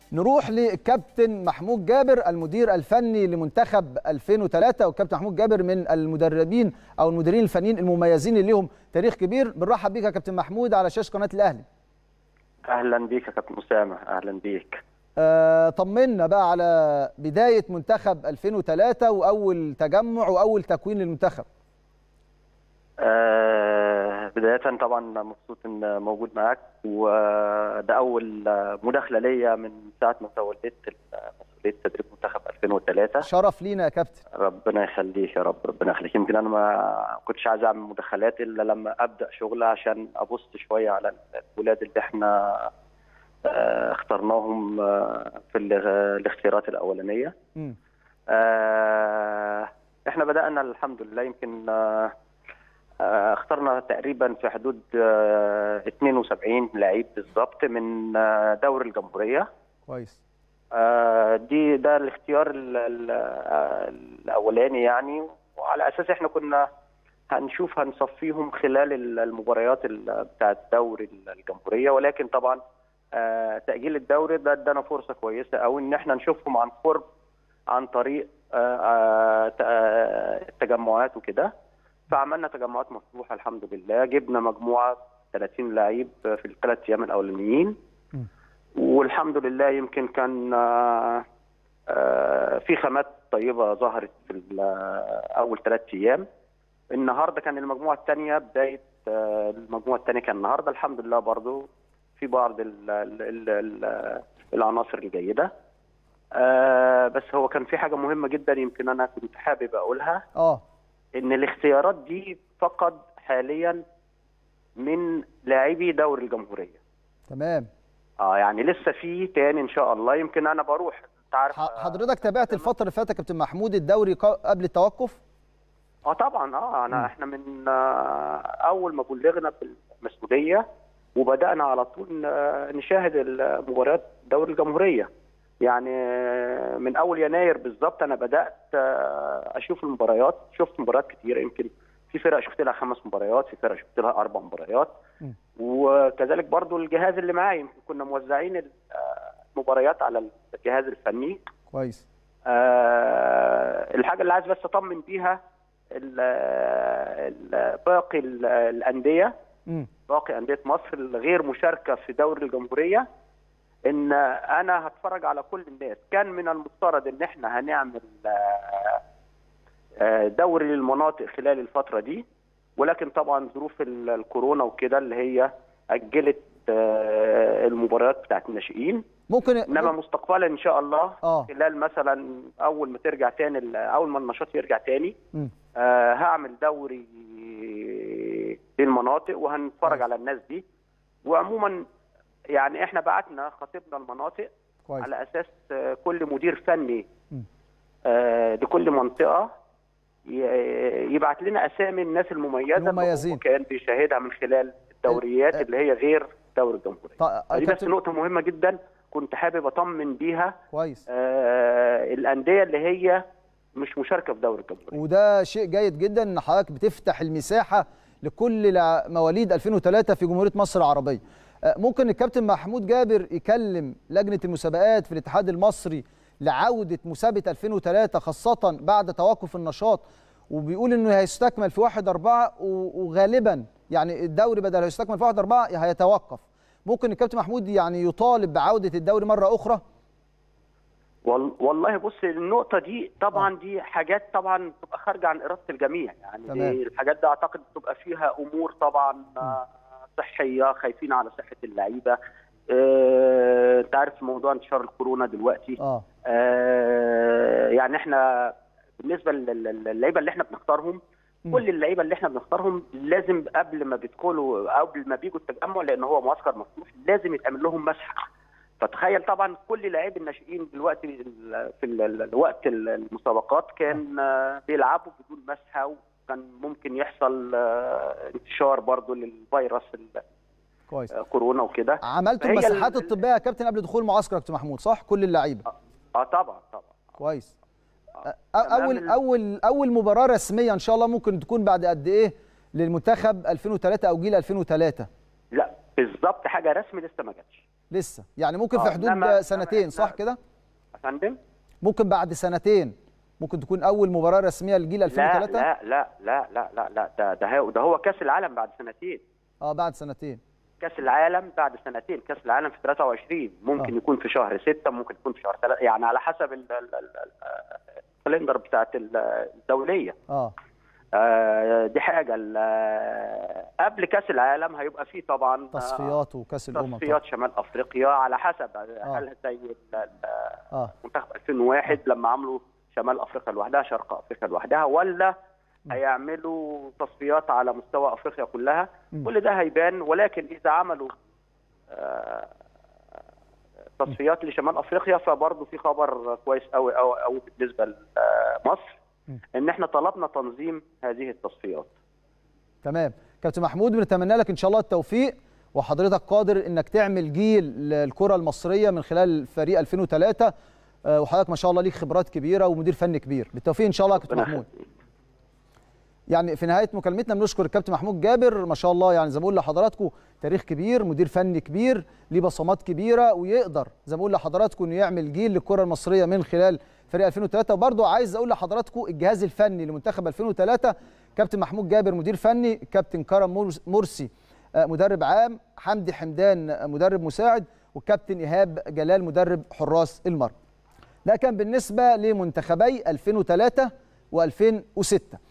نروح للكابتن محمود جابر المدير الفني لمنتخب 2003 والكابتن محمود جابر من المدربين او المديرين الفنيين المميزين اللي لهم تاريخ كبير بنرحب بيك يا كابتن محمود على شاشه قناه الاهلي اهلا بيك يا كابتن اسامه اهلا بيك آه طمنا بقى على بدايه منتخب 2003 واول تجمع واول تكوين للمنتخب آه بدايه طبعا مبسوط ان موجود معاك وده اول مداخله ليا من ساعه ما توليت مسؤوليه تدريب منتخب 2003 شرف لينا يا كابتن ربنا يخليك يا رب ربنا يخليك يمكن انا ما كنتش عايز اعمل مداخلات الا لما ابدا شغل عشان ابص شويه على الولاد اللي احنا آه اخترناهم آه في الاختيارات الاولانيه م. آه احنا بدانا الحمد لله يمكن اخترنا تقريبا في حدود 72 لعيب بالظبط من دوري الجمهوريه كويس دي ده الاختيار الاولاني يعني وعلى اساس احنا كنا هنشوف هنصفيهم خلال المباريات بتاعه دوري الجمهوريه ولكن طبعا تاجيل الدوري ده ادانا فرصه كويسه او ان احنا نشوفهم عن قرب عن طريق التجمعات وكده فعملنا تجمعات مفتوحه الحمد لله جبنا مجموعه 30 لعيب في الثلاث ايام الاولانيين والحمد لله يمكن كان في خامات طيبه ظهرت في اول ثلاث ايام النهارده كان المجموعه الثانيه بدايه المجموعه الثانيه كان النهارده الحمد لله برضو في بعض ال ال ال العناصر الجيده بس هو كان في حاجه مهمه جدا يمكن انا كنت حابب اقولها اه ان الاختيارات دي فقط حاليا من لاعبي دوري الجمهوريه تمام اه يعني لسه في تاني ان شاء الله يمكن انا بروح انت عارف حضرتك تابعت الفتره اللي فاتت يا كابتن محمود الدوري قبل التوقف اه طبعا اه انا م. احنا من آه اول ما بلغنا بالمسؤوليه وبدانا على طول نشاهد مباريات دوري الجمهوريه يعني من اول يناير بالظبط انا بدات اشوف المباريات شفت مباريات كتيره يمكن في فرق شفت لها خمس مباريات في فرق شفت لها اربع مباريات م. وكذلك برضو الجهاز اللي معايا يمكن كنا موزعين المباريات على الجهاز الفني كويس آه الحاجه اللي عايز بس اطمن بيها باقي الانديه م. باقي انديه مصر الغير مشاركه في دوري الجمهوريه ان انا هتفرج على كل الناس كان من المفترض ان احنا هنعمل دوري للمناطق خلال الفتره دي ولكن طبعا ظروف الكورونا وكده اللي هي اجلت المباريات بتاعت الناشئين ممكن انما مستقبلا ان شاء الله آه. خلال مثلا اول ما ترجع تاني اول ما النشاط يرجع تاني م. آه هعمل دوري للمناطق وهنتفرج على الناس دي وعموما يعني احنا بعتنا خطيبنا المناطق كويس. على اساس كل مدير فني آه لكل منطقه يبعت لنا اسامي الناس المميزه المميزين كان بيشاهدها من خلال الدوريات اللي هي غير دوري الجمهوريه دي بس نقطه مهمه جدا كنت حابب اطمن بيها كويس آه الانديه اللي هي مش مشاركه في دوري الجمهوريه وده شيء جيد جدا ان حضرتك بتفتح المساحه لكل مواليد 2003 في جمهوريه مصر العربيه ممكن الكابتن محمود جابر يكلم لجنه المسابقات في الاتحاد المصري لعوده مسابقه 2003 خاصه بعد توقف النشاط وبيقول انه هيستكمل في 1 4 وغالبا يعني الدوري بدل هيستكمل في 1 4 هيتوقف ممكن الكابتن محمود يعني يطالب بعوده الدوري مره اخرى والله بص النقطه دي طبعا دي حاجات طبعا بتبقى خارجه عن اراده الجميع يعني تمام. دي الحاجات دي اعتقد بتبقى فيها امور طبعا م. صحيه خايفين على صحه اللعيبه آه، انت عارف موضوع انتشار الكورونا دلوقتي اه آه يعني احنا بالنسبه للعيبه اللي احنا بنختارهم م. كل اللعيبه اللي احنا بنختارهم لازم قبل ما بيدخلوا قبل ما بيجوا التجمع لان هو معسكر مفتوح لازم يتعمل لهم مسح فتخيل طبعا كل لاعبي الناشئين دلوقتي في الوقت المسابقات كان آه بيلعبوا بدون مسحه وكان ممكن يحصل آه انتشار برضه للفيروس كويس كورونا وكده عملتوا المساحات الطبيه يا كابتن قبل دخول المعسكر يا كابتن محمود صح كل اللعيبه اه, آه طبعا طبعا كويس اول اول اول مباراه رسميه ان شاء الله ممكن تكون بعد قد ايه للمنتخب 2003 او جيل 2003 لا بالظبط حاجه رسمي لسه ما جاتش لسه يعني ممكن في آه، حدود إنما- سنتين إنما صح إحنا- كده يا فندم ممكن بعد سنتين ممكن تكون اول مباراه رسميه لجيل لا 2003 لا لا لا لا لا لا ده ده هو- ده هو كاس العالم بعد سنتين اه بعد سنتين كاس العالم بعد سنتين كاس العالم في 23 ممكن آه. يكون في شهر 6 ممكن يكون في شهر 3 يعني على حسب ال- ال- ال- ال- الكالندر بتاعت ال- الدوليه اه آه، دي حاجه ال- آه، قبل كاس العالم هيبقى فيه طبعا آه، تصفيات وكاس الامم تصفيات شمال افريقيا على حسب آه. هل زي ال- ال- اه منتخب 2001 لما عملوا شمال افريقيا لوحدها شرق افريقيا لوحدها ولا هيعملوا تصفيات على مستوى افريقيا كلها مم. كل ده هيبان ولكن اذا عملوا آه، تصفيات لشمال افريقيا فبرضه في خبر كويس قوي قوي قوي بالنسبه لمصر مم. ان احنا طلبنا تنظيم هذه التصفيات تمام كابتن محمود بنتمنى لك ان شاء الله التوفيق وحضرتك قادر انك تعمل جيل للكره المصريه من خلال فريق 2003 آه، وحضرتك ما شاء الله ليك خبرات كبيره ومدير فني كبير بالتوفيق ان شاء الله يا كابتن ربنا محمود يخليك. يعني في نهايه مكالمتنا بنشكر الكابتن محمود جابر ما شاء الله يعني زي ما بقول لحضراتكم تاريخ كبير مدير فني كبير ليه بصمات كبيره ويقدر زي ما بقول لحضراتكم انه يعمل جيل للكره المصريه من خلال فريق 2003 وبرضه عايز اقول لحضراتكم الجهاز الفني لمنتخب 2003 كابتن محمود جابر مدير فني كابتن كرم مرس- مرسي آه، مدرب عام حمدي حمدان آه، مدرب مساعد والكابتن ايهاب جلال مدرب حراس المرمى ده كان بالنسبه لمنتخبي 2003 و2006